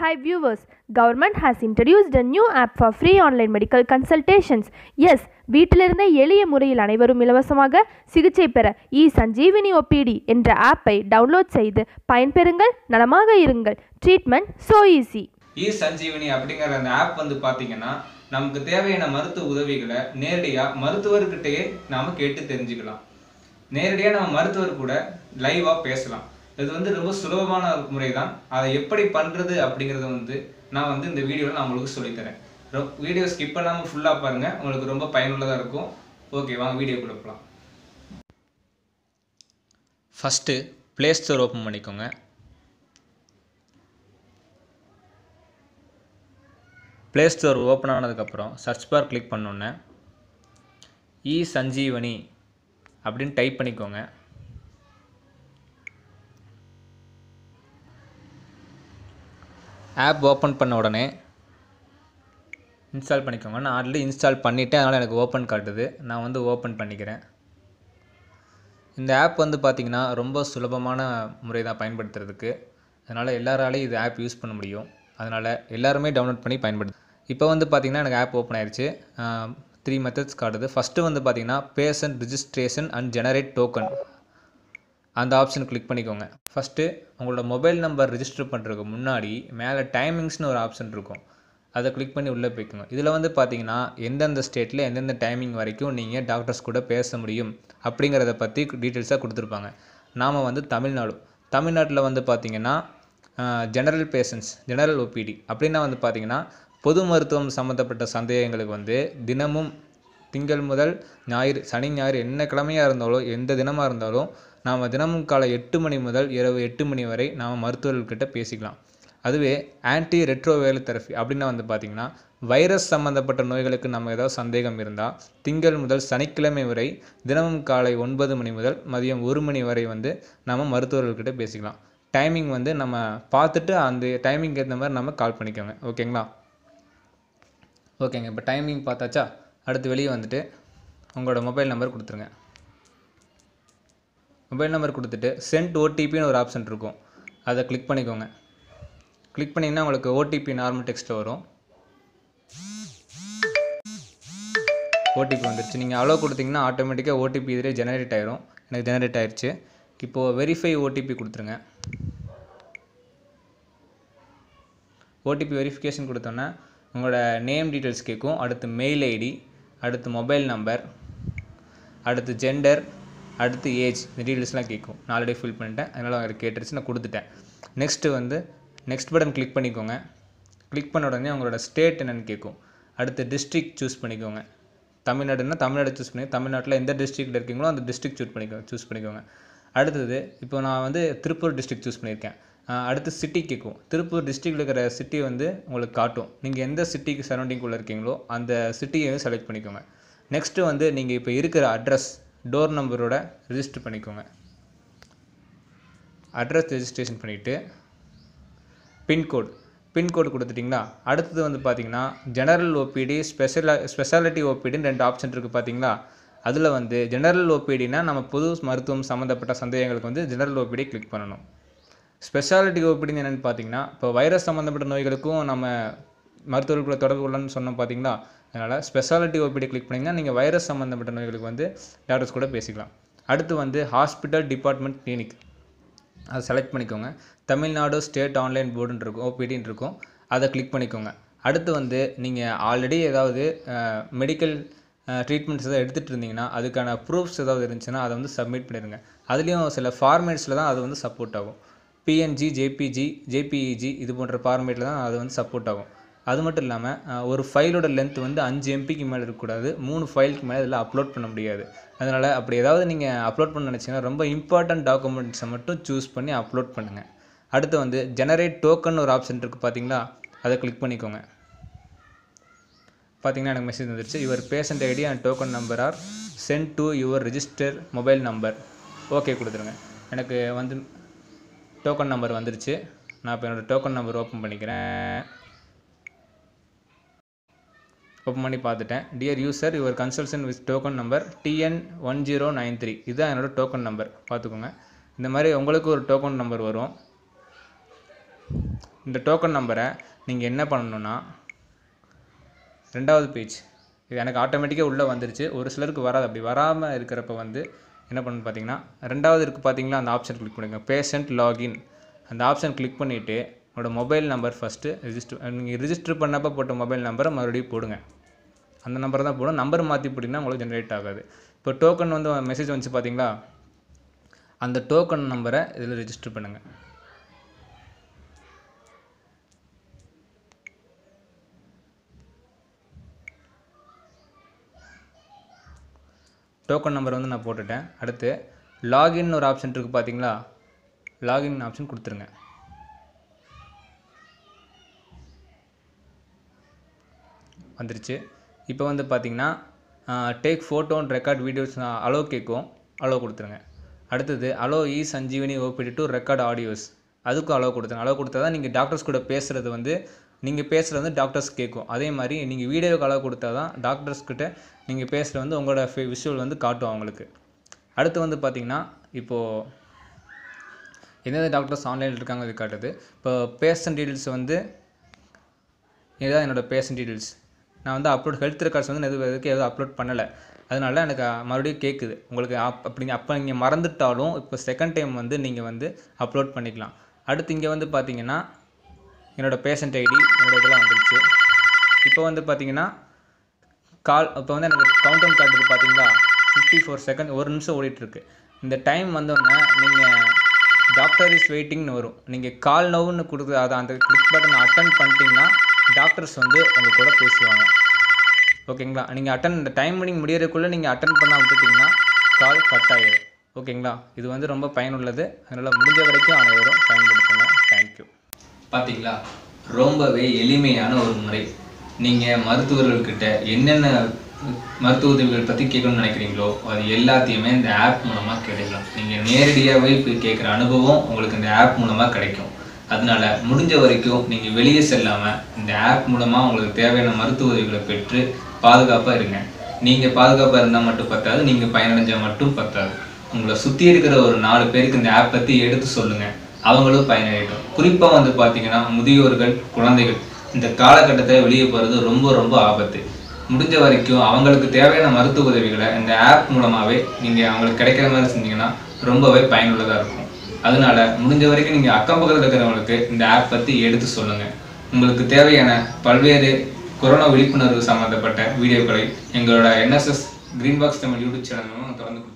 Hi viewers, government has introduced a new app for free online medical consultations. Yes, வீட்டிலிருந்தே எளிய முறையில் அனைவரும் இலவசமாக சிகிச்சை பெற இ சஞ்சீவினி ஒபிடி என்ற ஆப்பை டவுன்லோட் செய்து பயன்பெறுங்கள் நலமாக இருங்கள் treatment so easy e Sanjeevani அப்படிங்கிற அந்த ஆப் வந்து பார்த்தீங்கன்னா நமக்கு தேவையான மருத்துவ உதவிகளை நேரடியாக மருத்துவர்கிட்டயே நாம் கேட்டு தெரிஞ்சுக்கலாம் நேரடியாக நம்ம மருத்துவர் கூட லைவாக பேசலாம் இது வந்து ரொம்ப சுலபமான முறை தான் அதை எப்படி பண்ணுறது அப்படிங்கிறத வந்து நான் வந்து இந்த வீடியோவில் நான் உங்களுக்கு சொல்லித்தரேன் வீடியோ ஸ்கிப் பண்ணாமல் ஃபுல்லாக பாருங்கள் உங்களுக்கு ரொம்ப பயனுள்ளதாக இருக்கும் ஓகே வாங்க வீடியோ கொடுக்கலாம் ஃபஸ்ட்டு ப்ளே ஸ்டோர் ஓப்பன் பண்ணிக்கோங்க ப்ளே ஸ்டோர் ஓப்பன் ஆனதுக்கப்புறம் சர்ச் பார் கிளிக் பண்ணோன்னே இ சஞ்சீவனி அப்படின்னு டைப் பண்ணிக்கோங்க ஆப் ஓப்பன் பண்ண உடனே இன்ஸ்டால் பண்ணிக்கோங்க நான் ஆல்ரெடி இன்ஸ்டால் பண்ணிவிட்டேன் அதனால் எனக்கு ஓப்பன் காட்டுது நான் வந்து ஓப்பன் பண்ணிக்கிறேன் இந்த ஆப் வந்து பார்த்திங்கன்னா ரொம்ப சுலபமான முறை தான் பயன்படுத்துறதுக்கு அதனால் எல்லாராலையும் இது ஆப் யூஸ் பண்ண முடியும் அதனால் எல்லாருமே டவுன்லோட் பண்ணி பயன்படுத்து இப்போ வந்து பார்த்திங்கன்னா எனக்கு ஆப் ஓப்பன் ஆயிடுச்சு த்ரீ மெத்தட்ஸ் காட்டுது ஃபஸ்ட்டு வந்து பார்த்திங்கன்னா patient registration and generate token அந்த ஆப்ஷன் கிளிக் பண்ணிக்கோங்க ஃபஸ்ட்டு உங்களோட மொபைல் நம்பர் ரிஜிஸ்டர் பண்ணுறதுக்கு முன்னாடி மேலே டைமிங்ஸ்னு ஒரு ஆப்ஷன் இருக்கும் அதை கிளிக் பண்ணி உள்ளே போய்க்கோங்க இதில் வந்து பார்த்தீங்கன்னா எந்தெந்த ஸ்டேட்டில் எந்தெந்த டைமிங் வரைக்கும் நீங்கள் டாக்டர்ஸ் கூட பேச முடியும் அப்படிங்கிறத பற்றி டீட்டெயில்ஸாக கொடுத்துருப்பாங்க நாம் வந்து தமிழ்நாடு தமிழ்நாட்டில் வந்து பார்த்திங்கன்னா ஜெனரல் பேஷன்ஸ் ஜெனரல் ஓபிடி அப்படின்னா வந்து பார்த்திங்கன்னா பொது மருத்துவம் சம்மந்தப்பட்ட சந்தேகங்களுக்கு வந்து தினமும் திங்கள் முதல் ஞாயிறு சனி ஞாயிறு என்ன கிழமையாக இருந்தாலும் எந்த தினமாக இருந்தாலும் நாம் தினமும் காலை எட்டு மணி முதல் இரவு எட்டு மணி வரை நாம் மருத்துவர்கள்கிட்ட பேசிக்கலாம் அதுவே ஆன்டி ரெட்ரோவேல் தெரப்பி அப்படின்னா வந்து பார்த்திங்கன்னா வைரஸ் சம்மந்தப்பட்ட நோய்களுக்கு நம்ம ஏதாவது சந்தேகம் இருந்தால் திங்கள் முதல் சனிக்கிழமை வரை தினமும் காலை ஒன்பது மணி முதல் மதியம் ஒரு மணி வரை வந்து நம்ம மருத்துவர்கள்கிட்ட பேசிக்கலாம் டைமிங் வந்து நம்ம பார்த்துட்டு அந்த டைமிங் ஏற்ற மாதிரி நம்ம கால் பண்ணிக்கோங்க ஓகேங்களா ஓகேங்க இப்போ டைமிங் பார்த்தாச்சா அடுத்து வெளியே வந்துட்டு உங்களோட மொபைல் நம்பர் கொடுத்துருங்க மொபைல் நம்பர் கொடுத்துட்டு சென்ட் ஓடிபின்னு ஒரு ஆப்ஷன் இருக்கும் அதை கிளிக் பண்ணிக்கோங்க கிளிக் பண்ணிங்கன்னா உங்களுக்கு ஓடிபி நார்மல் டெக்ஸ்ட் வரும் ஓடிபி வந்துருச்சு நீங்கள் அலோ கொடுத்தீங்கன்னா ஆட்டோமேட்டிக்காக ஓடிபி இதிலே ஜெனரேட் ஆயிரும் எனக்கு ஜெனரேட் ஆயிடுச்சு இப்போது வெரிஃபை ஓடிபி கொடுத்துருங்க ஓடிபி வெரிஃபிகேஷன் கொடுத்தோன்னே உங்களோட நேம் டீட்டெயில்ஸ் கேட்கும் அடுத்து மெயில் ஐடி அடுத்து மொபைல் நம்பர் அடுத்து ஜெண்டர் அடுத்து ஏஜ் இந்த டீட்டெயில்ஸ்லாம் கேட்கும் நான் ஆல்ரெடி ஃபில் பண்ணிட்டேன் அதனால் உங்களுக்கு கேட்டுருச்சு நான் கொடுத்துட்டேன் நெக்ஸ்ட்டு வந்து நெக்ஸ்ட் பட்டன் கிளிக் பண்ணிக்கோங்க கிளிக் பண்ண உடனே உங்களோட ஸ்டேட் என்னென்னு கேட்கும் அடுத்து டிஸ்ட்ரிக்ட் சூஸ் பண்ணிக்கோங்க தமிழ்நாடுன்னா தமிழ்நாடு சூஸ் பண்ணி தமிழ்நாட்டில் எந்த டிஸ்ட்ரிக்டில் இருக்கீங்களோ அந்த டிஸ்ட்ரிக்ட் சூஸ் பண்ணிக்கோங்க சூஸ் பண்ணிக்கோங்க அடுத்தது இப்போ நான் வந்து திருப்பூர் டிஸ்ட்ரிக்ட் சூஸ் பண்ணியிருக்கேன் அடுத்து சிட்டி கேட்கும் திருப்பூர் டிஸ்ட்ரிக்டில் இருக்கிற சிட்டி வந்து உங்களுக்கு காட்டும் நீங்கள் எந்த சிட்டிக்கு சரௌண்டிங்குள்ளே இருக்கீங்களோ அந்த சிட்டியை வந்து செலக்ட் பண்ணிக்கோங்க நெக்ஸ்ட்டு வந்து நீங்கள் இப்போ இருக்கிற அட்ரஸ் டோர் நம்பரோட ரிஜிஸ்டர் பண்ணிக்கோங்க அட்ரஸ் ரெஜிஸ்ட்ரேஷன் பண்ணிவிட்டு பின்கோடு பின்கோடு கொடுத்துட்டிங்களா அடுத்தது வந்து பார்த்தீங்கன்னா ஜெனரல் ஓபிடி ஸ்பெஷல ஸ்பெஷாலிட்டி ஓபிடின்னு ரெண்டு ஆப்ஷன் இருக்குது பார்த்தீங்களா அதில் வந்து ஜெனரல் ஓபிடினா நம்ம பொது மருத்துவம் சம்மந்தப்பட்ட சந்தேகங்களுக்கு வந்து ஜெனரல் ஓபிடி கிளிக் பண்ணணும் ஸ்பெஷாலிட்டி ஓபிடின்னு என்னென்னு பார்த்தீங்கன்னா இப்போ வைரஸ் சம்மந்தப்பட்ட நோய்களுக்கும் நம்ம மருத்துவர்களை தொடர்பு கொள்ளணும்னு சொன்னோம் பார்த்தீங்களா அதனால் ஸ்பெஷாலிட்டி ஓபிடி கிளிக் பண்ணிங்கன்னா நீங்கள் வைரஸ் சம்மந்தப்பட்ட நோய்களுக்கு வந்து டாக்டர்ஸ் கூட பேசிக்கலாம் அடுத்து வந்து ஹாஸ்பிட்டல் டிபார்ட்மெண்ட் கிளினிக் அதை செலக்ட் பண்ணிக்கோங்க தமிழ்நாடு ஸ்டேட் ஆன்லைன் போர்டுன்னு இருக்கும் ஓபிடின்னு இருக்கும் அதை கிளிக் பண்ணிக்கோங்க அடுத்து வந்து நீங்கள் ஆல்ரெடி ஏதாவது மெடிக்கல் ட்ரீட்மெண்ட்ஸ் எதாவது எடுத்துகிட்டு இருந்தீங்கன்னா அதுக்கான ப்ரூஃப்ஸ் ஏதாவது இருந்துச்சுன்னா அதை வந்து சப்மிட் பண்ணிடுங்க அதுலேயும் சில ஃபார்மேட்ஸில் தான் அது வந்து சப்போர்ட் ஆகும் பிஎன்ஜி ஜேபிஜி ஜேபிஇஜி இது போன்ற ஃபார்மேட்டில் தான் அது வந்து சப்போர்ட் ஆகும் அது மட்டும் இல்லாமல் ஒரு ஃபைலோட லென்த் வந்து அஞ்சு எம்பிக்கு மேலே இருக்கக்கூடாது மூணு ஃபைலுக்கு மேலே இதில் அப்லோட் பண்ண முடியாது அதனால் அப்படி ஏதாவது நீங்கள் அப்லோட் பண்ண நினச்சிங்கன்னா ரொம்ப இம்பார்ட்டன்ட் டாக்குமெண்ட்ஸை மட்டும் சூஸ் பண்ணி அப்லோட் பண்ணுங்கள் அடுத்து வந்து ஜெனரேட் டோக்கன் ஒரு ஆப்ஷன் இருக்குது பார்த்தீங்களா அதை கிளிக் பண்ணிக்கோங்க பார்த்தீங்கன்னா எனக்கு மெசேஜ் வந்துருச்சு your patient ID and token number are sent to your register mobile number okay கொடுத்துருங்க எனக்கு வந்து டோக்கன் நம்பர் வந்துருச்சு நான் இப்போ என்னோடய டோக்கன் நம்பர் ஓப்பன் பண்ணிக்கிறேன் ஓப்பன் பண்ணி பார்த்துட்டேன் dear user your consultation with token number TN one zero nine three இதுதான் என்னோடய டோக்கன் நம்பர் பார்த்துக்கோங்க இந்த மாதிரி உங்களுக்கு ஒரு டோக்கன் நம்பர் வரும் இந்த டோக்கன் நம்பரை நீங்கள் என்ன பண்ணணும்னா ரெண்டாவது பேஜ் இது எனக்கு ஆட்டோமேட்டிக்காக உள்ளே வந்துருச்சு ஒரு சிலருக்கு வராது அப்படி வராமல் இருக்கிறப்ப வந்து என்ன பண்ணணும் பார்த்தீங்கன்னா ரெண்டாவது இருக்குது பார்த்தீங்களா அந்த ஆப்ஷன் கிளிக் பண்ணுங்க பேஷண்ட் லாகின் அந்த ஆப்ஷன் கிளிக் பண்ணிவிட்டு உங்களோட மொபைல் நம்பர் ஃபஸ்ட்டு ரிஜிஸ்டர் நீங்கள் ரிஜிஸ்டர் பண்ணப்போ போட்ட மொபைல் நம்பரை மறுபடியும் போடுங்க அந்த நம்பரை தான் போடும் நம்பர் மாற்றி போட்டிங்கன்னா உங்களுக்கு ஜென்ரேட் ஆகாது இப்போ டோக்கன் வந்து மெசேஜ் வந்துச்சு பார்த்தீங்களா அந்த டோக்கன் நம்பரை இதில் ரிஜிஸ்டர் பண்ணுங்கள் டோக்கன் நம்பர் வந்து நான் போட்டுட்டேன் அடுத்து லாகின் ஒரு ஆப்ஷன் இருக்குது பார்த்தீங்களா லாகின் ஆப்ஷன் கொடுத்துருங்க வந்துருச்சு இப்போ வந்து பார்த்தீங்கன்னா take photo and record videos allow கேட்கும் அலோ கொடுத்துருங்க அடுத்தது allow e Sanjeevani OPD to record audios அதுக்கும் அலோ கொடுத்துருங்க அலோ கொடுத்தா தான் நீங்கள் டாக்டர்ஸ் கூட பேசுகிறது வந்து நீங்கள் பேசுகிறது வந்து டாக்டர்ஸ் கேட்கும் அதே மாதிரி நீங்கள் வீடியோக்கு அலோ கொடுத்தா தான் டாக்டர்ஸ் கிட்ட நீங்கள் பேசுகிறது வந்து உங்களோட விஷுவல் வந்து காட்டும் அவங்களுக்கு அடுத்து வந்து பார்த்தீங்கன்னா இப்போது எந்தெந்த டாக்டர்ஸ் ஆன்லைனில் இருக்காங்க அது காட்டுது இப்போ பேஷண்ட் டீட்டெயில்ஸ் வந்து இதுதான் என்னோடய பேஷண்ட் டீட்டெயில்ஸ் நான் வந்து அப்லோட் ஹெல்த் ரெக்கார்ட்ஸ் வந்து எது எதுக்கு எதுவும் அப்லோட் பண்ணலை அதனால எனக்கு மறுபடியும் கேட்குது உங்களுக்கு அப் அப்படி அப்போ நீங்கள் மறந்துட்டாலும் இப்போ செகண்ட் டைம் வந்து நீங்கள் வந்து அப்லோட் பண்ணிக்கலாம் அடுத்து இங்கே வந்து பார்த்தீங்கன்னா என்னோடய பேஷண்ட் ஐடி என்னோட இதெல்லாம் வந்துருச்சு இப்போ வந்து பார்த்தீங்கன்னா கால் இப்போ வந்து எனக்கு கவுண்ட் டவுன் காட்டுது பார்த்தீங்களா ஃபிஃப்டி ஃபோர் செகண்ட் ஒரு நிமிஷம் ஓடிட்டுருக்கு இந்த டைம் வந்தோடனே நீங்கள் டாக்டர் இஸ் வெயிட்டிங்னு வரும் நீங்கள் கால் நோவுன்னு கொடுத்து அதை அந்த கிளிக் பட்டன் அட்டன் பண்ணிட்டீங்கன்னா டாக்டர்ஸ் வந்து உங்கள் கூட பேசுவாங்க ஓகேங்களா நீங்கள் அட்டன் இந்த டைமிங் முடியறதுக்குள்ளே நீங்கள் அட்டன் பண்ண விட்டுட்டிங்கன்னா கால் கட் ஆகிடும் ஓகேங்களா இது வந்து ரொம்ப பயனுள்ளது அதனால் முடிஞ்ச வரைக்கும் அனைவரும் பயன்படுத்துங்க தேங்க்யூ பார்த்தீங்களா ரொம்பவே எளிமையான ஒரு முறை நீங்கள் மருத்துவர்கள்கிட்ட என்னென்ன மருத்துவ உதவிகள் பற்றி கேட்கணும்னு நினைக்கிறீங்களோ அது எல்லாத்தையுமே இந்த ஆப் மூலமாக கிடைக்கலாம் நீங்கள் நேரடியாகவே போய் கேட்குற அனுபவம் உங்களுக்கு இந்த ஆப் மூலமாக கிடைக்கும் அதனால முடிஞ்ச வரைக்கும் நீங்கள் வெளியே செல்லாமல் இந்த ஆப் மூலமாக உங்களுக்கு தேவையான மருத்துவ உதவிகளை பெற்று பாதுகாப்பாக இருங்க நீங்கள் பாதுகாப்பாக இருந்தால் மட்டும் பத்தாது நீங்கள் பயனடைஞ்சால் மட்டும் பத்தாது உங்களை சுற்றி இருக்கிற ஒரு நாலு பேருக்கு இந்த ஆப் பற்றி எடுத்து சொல்லுங்கள் அவங்களும் பயனடையட்டும் குறிப்பாக வந்து பார்த்தீங்கன்னா முதியோர்கள் குழந்தைகள் இந்த காலகட்டத்தில் வெளியே போகிறது ரொம்ப ரொம்ப ஆபத்து முடிஞ்ச வரைக்கும் அவங்களுக்கு தேவையான மருத்துவ உதவிகளை இந்த ஆப் மூலமாகவே நீங்கள் அவங்களுக்கு கிடைக்கிற மாதிரி செஞ்சீங்கன்னா ரொம்பவே பயனுள்ளதாக இருக்கும் அதனால முடிஞ்ச வரைக்கும் நீங்கள் அக்கம் பக்கத்தில் இருக்கிறவங்களுக்கு இந்த ஆப் பற்றி எடுத்து சொல்லுங்கள் உங்களுக்கு தேவையான பல்வேறு கொரோனா விழிப்புணர்வு சம்மந்தப்பட்ட வீடியோக்களை எங்களோட NSS green box Tamil YouTube channel மூலம் தொடர்ந்து